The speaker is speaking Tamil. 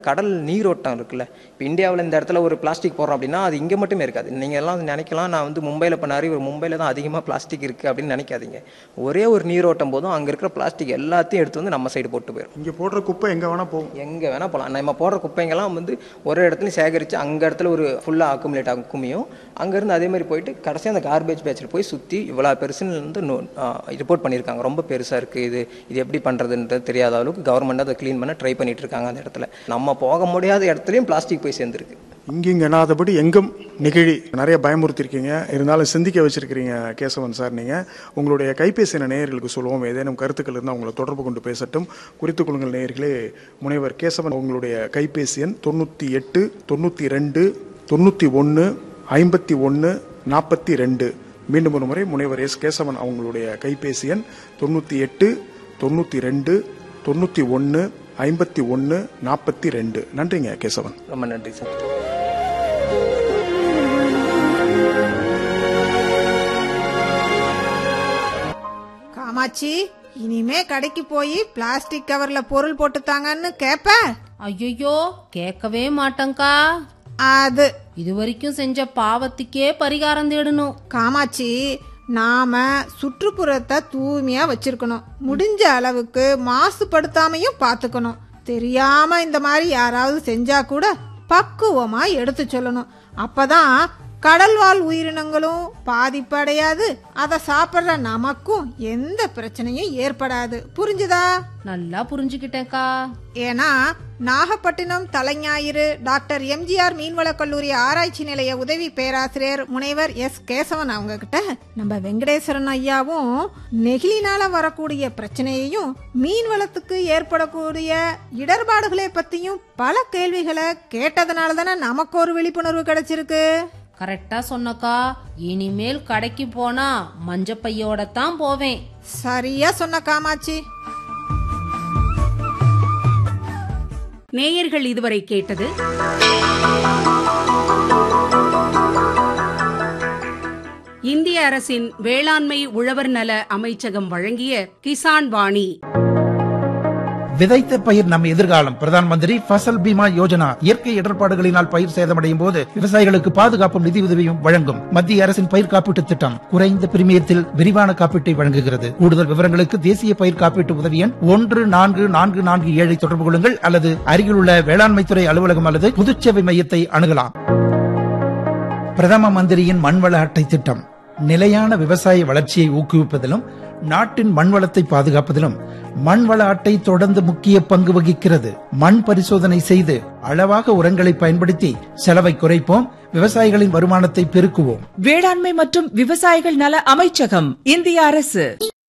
கடல் நீரோட்டம் இருக்குல்ல இப்போ இந்தியாவில் இந்த இடத்துல ஒரு பிளாஸ்டிக் போடுறோம் அப்படின்னா அது இங்கே மட்டுமே இருக்காது நீங்கள் எல்லாம் நினைக்கலாம் நான் வந்து மும்பையில் பண்ணாரு இவர் மும்பையில் தான் அதிகமாக பிளாஸ்டிக் இருக்குது அப்படின்னு நினைக்காதீங்க ஒரே ஒரு நீரோட்டம் போதும் அங்கே இருக்கிற பிளாஸ்டிக் எல்லாத்தையும் எடுத்து வந்து நம்ம சைடு போட்டு போயிடும் இங்கே போடுற குப்பை எங்கே வேணால் போகும் எங்கே வேணால் போகலாம் நம்ம போடுற குப்பைங்கெல்லாம் வந்து ஒரு இடத்துலையும் சேகரித்து அங்கே இடத்துல ஒரு ஃபுல்லாக அக்குமுலேட் ஆகும் குமியும் அங்கேருந்து அதே மாதிரி போயிட்டு கடைசி அந்த கார்பேஜ் பேட்சில் போய் சுற்றி இவ்வளோ பெருசுன்னு வந்து ரிப்போர்ட் பண்ணியிருக்காங்க ரொம்ப பெருசாக இருக்குது இது இது எப்படி பண்ணுறதுன்றது தெரியாத அளவுக்கு கவர்மெண்ட் அதை க்ளீன் பண்ண ட்ரை பண்ணிட்டு இருக்காங்க அந்த இடத்துல நம்ம போக முடியாத இடத்துலையும் பிளாஸ்டிக் போய் சேர்ந்துருக்கு இங்கிங்க எனாதபடி எங்கும் நெகிழி நிறைய பயமுறுத்திருக்கீங்க இருந்தாலும் சிந்திக்க வச்சிருக்கிறீங்க கேசவன் சார் நீங்கள் உங்களுடைய கைபேசி எண் நேயர்களுக்கு சொல்லுவோம் ஏதேனும் கருத்துக்கள் இருந்தால் உங்களை தொடர்பு கொண்டு பேசட்டும் குறித்துக் கொள்ளுங்கள் நேயர்களே முனைவர் கேசவன் உங்களுடைய கைபேசி எண் தொண்ணூற்றி எட்டு தொண்ணூற்றி ரெண்டு தொண்ணூற்றி ஒன்று ஐம்பத்தி ஒன்று நாற்பத்தி ரெண்டு மீண்டும் ஒரு முறை முனைவர் எஸ் கேசவன் அவங்களுடைய கைபேசி எண் தொண்ணூற்றி எட்டு தொண்ணூற்றி ரெண்டு தொண்ணூற்றி ஒன்று ஐம்பத்தி ஒன்று நாற்பத்தி ரெண்டு நன்றிங்க கேசவன் ரொம்ப நன்றி சார் காமாட்சி இனிமே கடைக்கு போய் பிளாஸ்டிக் கவர்ல பொருள் போட்டுத்தாங்கன்னு கேப்ப ஐயோ கேட்கவே மாட்டேங்க்கா அது இது வரைக்கும் செஞ்ச பாவத்துக்கே பரிகாரம் தேடணும் காமாட்சி நாம சுற்றுப்புறத்தை தூய்மையா வச்சிருக்கணும் முடிஞ்ச அளவுக்கு மாசுபடுத்தாமையும் பாத்துக்கணும் தெரியாம இந்த மாதிரி யாராவது செஞ்சா கூட பக்குவமா எடுத்து சொல்லணும் அப்பதான் கடல்வாழ் உயிரினங்களும் பாதிப்படையாது அதை சாப்பிடுற நமக்கும் எந்த பிரச்சனையும் ஏற்படாது புரிஞ்சுதா நல்லா புரிஞ்சுக்கிட்டேன்க்கா ஏன்னா நாகப்பட்டினம் தலைஞாயிறு டாக்டர் எம்ஜிஆர் மீன்வளக் கல்லூரி ஆராய்ச்சி நிலைய உதவி பேராசிரியர் முனைவர் எஸ் கேசவன் அவங்க கிட்ட நம்ம வெங்கடேஸ்வரன் ஐயாவும் நெகிழினால வரக்கூடிய பிரச்சனையையும் மீன் வளத்துக்கு ஏற்படக்கூடிய இடர்பாடுகளை பத்தியும் பல கேள்விகளை கேட்டதுனால தானே நமக்கு ஒரு விழிப்புணர்வு கிடைச்சிருக்கு கரெக்டா சொன்னக்கா இனிமேல் கடைக்கு போனா மஞ்சப்பையோட தான் போவேன் சரியா சொன்ன காமாட்சி நேயர்கள் இதுவரை கேட்டது இந்திய அரசின் வேளாண்மை உழவர் நல அமைச்சகம் வழங்கிய கிசான் வாணி விதைத்த பயிர் நம் எதிர்காலம் பிரதான் மந்திரி ஃபசல் பீமா யோஜனா இயற்கை இடர்பாடுகளினால் பயிர் சேதமடையும் போது விவசாயிகளுக்கு பாதுகாப்பும் நிதியுதவியும் வழங்கும் மத்திய அரசின் பயிர் காப்பீட்டு திட்டம் குறைந்த பிரிமியத்தில் விரிவான காப்பீட்டை வழங்குகிறது கூடுதல் விவரங்களுக்கு தேசிய பயிர் காப்பீட்டு உதவி எண் ஒன்று நான்கு நான்கு நான்கு ஏழை தொடர்பு கொள்ளுங்கள் அல்லது அருகிலுள்ள வேளாண்மைத்துறை அலுவலகம் அல்லது பொதுச்சேவை மையத்தை அணுகலாம் பிரதம மந்திரியின் மண்வள அட்டை திட்டம் நிலையான விவசாய வளர்ச்சியை ஊக்குவிப்பதிலும் நாட்டின் மண்வளத்தை பாதுகாப்பதிலும் மண்வள அட்டை தொடர்ந்து முக்கிய பங்கு வகிக்கிறது மண் பரிசோதனை செய்து அளவாக உரங்களை பயன்படுத்தி செலவை குறைப்போம் விவசாயிகளின் வருமானத்தை பெருக்குவோம் வேளாண்மை மற்றும் விவசாயிகள் நல அமைச்சகம் இந்திய அரசு